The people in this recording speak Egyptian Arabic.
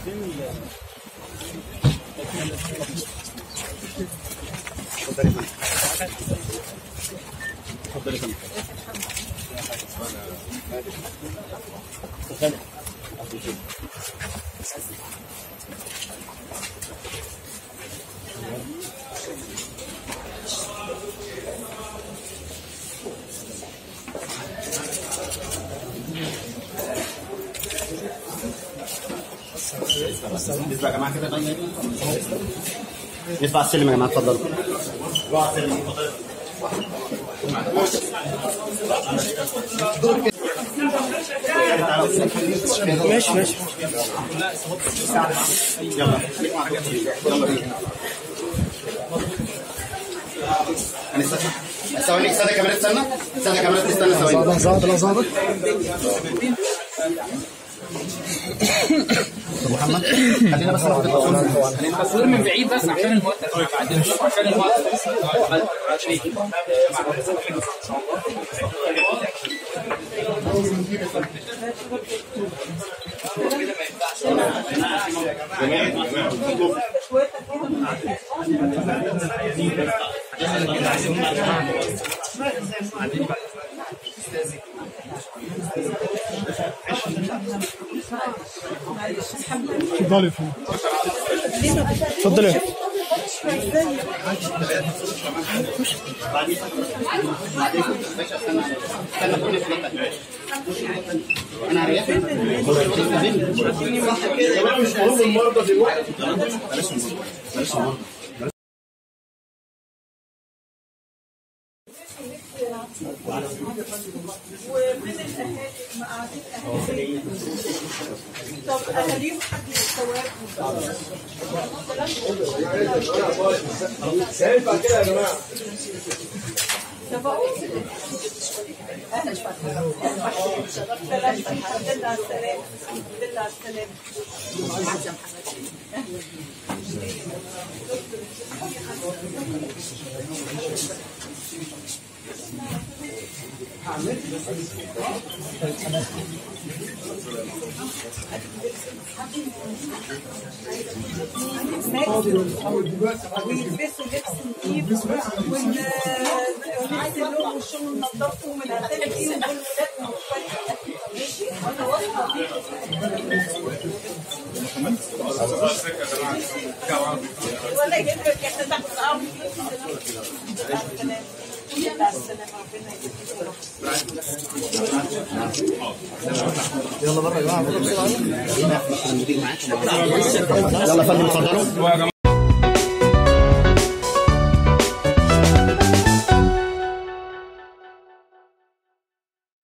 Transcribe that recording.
نسبة يا جماعة كده طيب نسبة على السلم يا جماعة اتفضلوا روح على السلم اتفضلوا. ماشي ماشي يلا خليك مع حاجات يلا بينا هنستنى ثواني استنى كاميرا استنى استنى كاميرا استنى ثواني لحظة لحظة محمد خلينا بس ناخد التصوير خلينا بس تصوير من بعيد بس عشان المؤثر بعدين نشوف عشان المؤثر اتفضلي يا فندم. اتفضلي انا عريان ومن الاهالي قاعدين اهالي طب اهاليهم حد الثواب ينفع كده يا جماعه طب اقول اهلا فتحي بلاش فتحي الحمد لله على السلامه الحمد لله على السلامه ويلبسوا لبس نظيف ولبس لهم وشهم ينضفوا من الاغاني دي والولاد مختلفه ماشي وانا واثقه ولا يجيب لك احنا تحت الارض مع السلامه ربنا يجزيك يلا بره يا جماعه بره بسرعه يلا يا فندم اتفضلوا